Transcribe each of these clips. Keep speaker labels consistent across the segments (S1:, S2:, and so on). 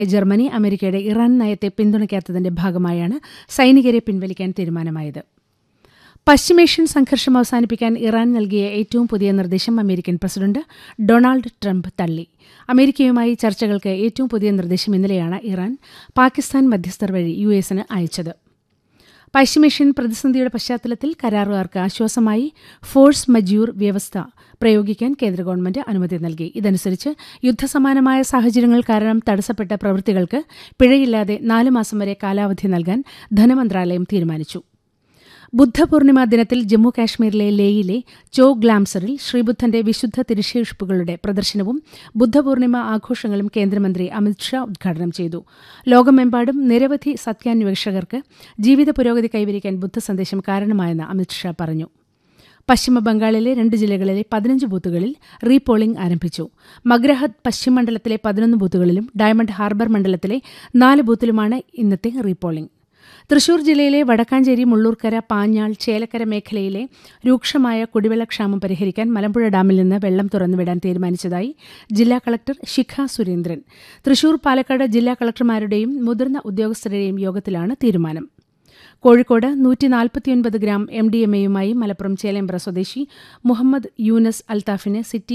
S1: Germany അമേരിക്കയുടെ Iran നയത്തെ പിന്തുണയ്ക്കാത്തതിന്റെ ഭാഗമായാണ് സൈനികരെ പിൻവലിക്കാൻ തീരുമാനമായത് പശ്ചിമേഷ്യൻ സംഘർഷം അവസാനിപ്പിക്കാൻ ഇറാൻ നൽകിയ ഏറ്റവും പുതിയ നിർദ്ദേശം അമേരിക്കൻ പ്രസിഡന്റ് ഡൊണാൾഡ് ട്രംപ് തള്ളി അമേരിക്കയുമായി ചർച്ചകൾക്ക് ഏറ്റവും പുതിയ നിർദ്ദേശം ഇന്നലെയാണ് ഇറാൻ പാകിസ്ഥാൻ മധ്യസ്ഥർ വഴി യു എസിന് അയച്ചത് പശ്ചിമേഷ്യൻ പ്രതിസന്ധിയുടെ പശ്ചാത്തലത്തിൽ കരാറുകാർക്ക് ആശ്വാസമായി ഫോഴ്സ് മജ്യൂർ വ്യവസ്ഥ പ്രയോഗിക്കാൻ കേന്ദ്ര ഗവൺമെന്റ് അനുമതി നൽകി ഇതനുസരിച്ച് യുദ്ധസമാനമായ സാഹചര്യങ്ങൾ കാരണം തടസ്സപ്പെട്ട പ്രവൃത്തികൾക്ക് പിഴയില്ലാതെ നാല് മാസം വരെ കാലാവധി നൽകാൻ ധനമന്ത്രാലയം തീരുമാനിച്ചു ബുദ്ധപൂർണിമ ദിനത്തിൽ ജമ്മു കാശ്മീരിലെ ലേയിലെ ചോ ഗ്ലാംസറിൽ ശ്രീബുദ്ധന്റെ വിശുദ്ധ തിരുശേഷിപ്പുകളുടെ പ്രദർശനവും ബുദ്ധപൂർണിമ ആഘോഷങ്ങളും കേന്ദ്രമന്ത്രി അമിത്ഷാ ഉദ്ഘാടനം ചെയ്തു ലോകമെമ്പാടും നിരവധി സത്യാന്വേഷകർക്ക് ജീവിത പുരോഗതി കൈവരിക്കാൻ ബുദ്ധസന്ദേശം കാരണമായെന്ന് അമിത്ഷാ പറഞ്ഞു പശ്ചിമ ബംഗാളിലെ രണ്ട് ജില്ലകളിലെ പതിനഞ്ച് ബൂത്തുകളിൽ റീപോളിംഗ് ആരംഭിച്ചു മഗ്രഹത് പശ്ചിമ മണ്ഡലത്തിലെ പതിനൊന്ന് ബൂത്തുകളിലും ഡയമണ്ട് ഹാർബർ മണ്ഡലത്തിലെ നാല് ബൂത്തിലുമാണ് ഇന്നത്തെ റീപോളിംഗ് തൃശൂർ ജില്ലയിലെ വടക്കാഞ്ചേരി മുള്ളൂർക്കര പാഞ്ഞാൾ ചേലക്കര മേഖലയിലെ രൂക്ഷമായ കുടിവെള്ളക്ഷാമം പരിഹരിക്കാൻ മലമ്പുഴ ഡാമിൽ നിന്ന് വെള്ളം തുറന്നുവിടാൻ തീരുമാനിച്ചതായി ജില്ലാ കളക്ടർ ശിഖ സുരേന്ദ്രൻ തൃശൂർ പാലക്കാട് ജില്ലാ കളക്ടർമാരുടെയും മുതിർന്ന ഉദ്യോഗസ്ഥരുടെയും യോഗത്തിലാണ് തീരുമാനം കോഴിക്കോട് നൂറ്റി നാൽപ്പത്തിയൊൻപത് ഗ്രാം എം ഡി എം എയുമായി മലപ്പുറം ചേലേമ്പ്ര സ്വദേശി മുഹമ്മദ് യൂനസ് അൽത്താഫിന് സിറ്റി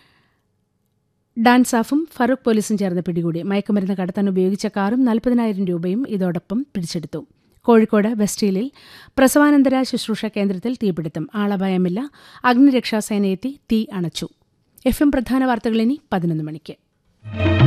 S1: ഡാൻസാഫും ഫറൂഖ് പോലീസും ചേർന്ന് പിടികൂടി മയക്കുമരുന്ന് കടത്താൻ ഉപയോഗിച്ച കാറും നാൽപ്പതിനായിരം രൂപയും ഇതോടൊപ്പം പിടിച്ചെടുത്തു കോഴിക്കോട് വെസ്റ്റീലിൽ പ്രസവാനന്തര ശുശ്രൂഷ കേന്ദ്രത്തിൽ തീപിടുത്തം ആളപായമില്ല അഗ്നിരക്ഷാസേനയെത്തി തീ അണച്ചു എഫ് എം പ്രധാന വാർത്തകൾ ഇനി പതിനൊന്ന് മണിക്ക്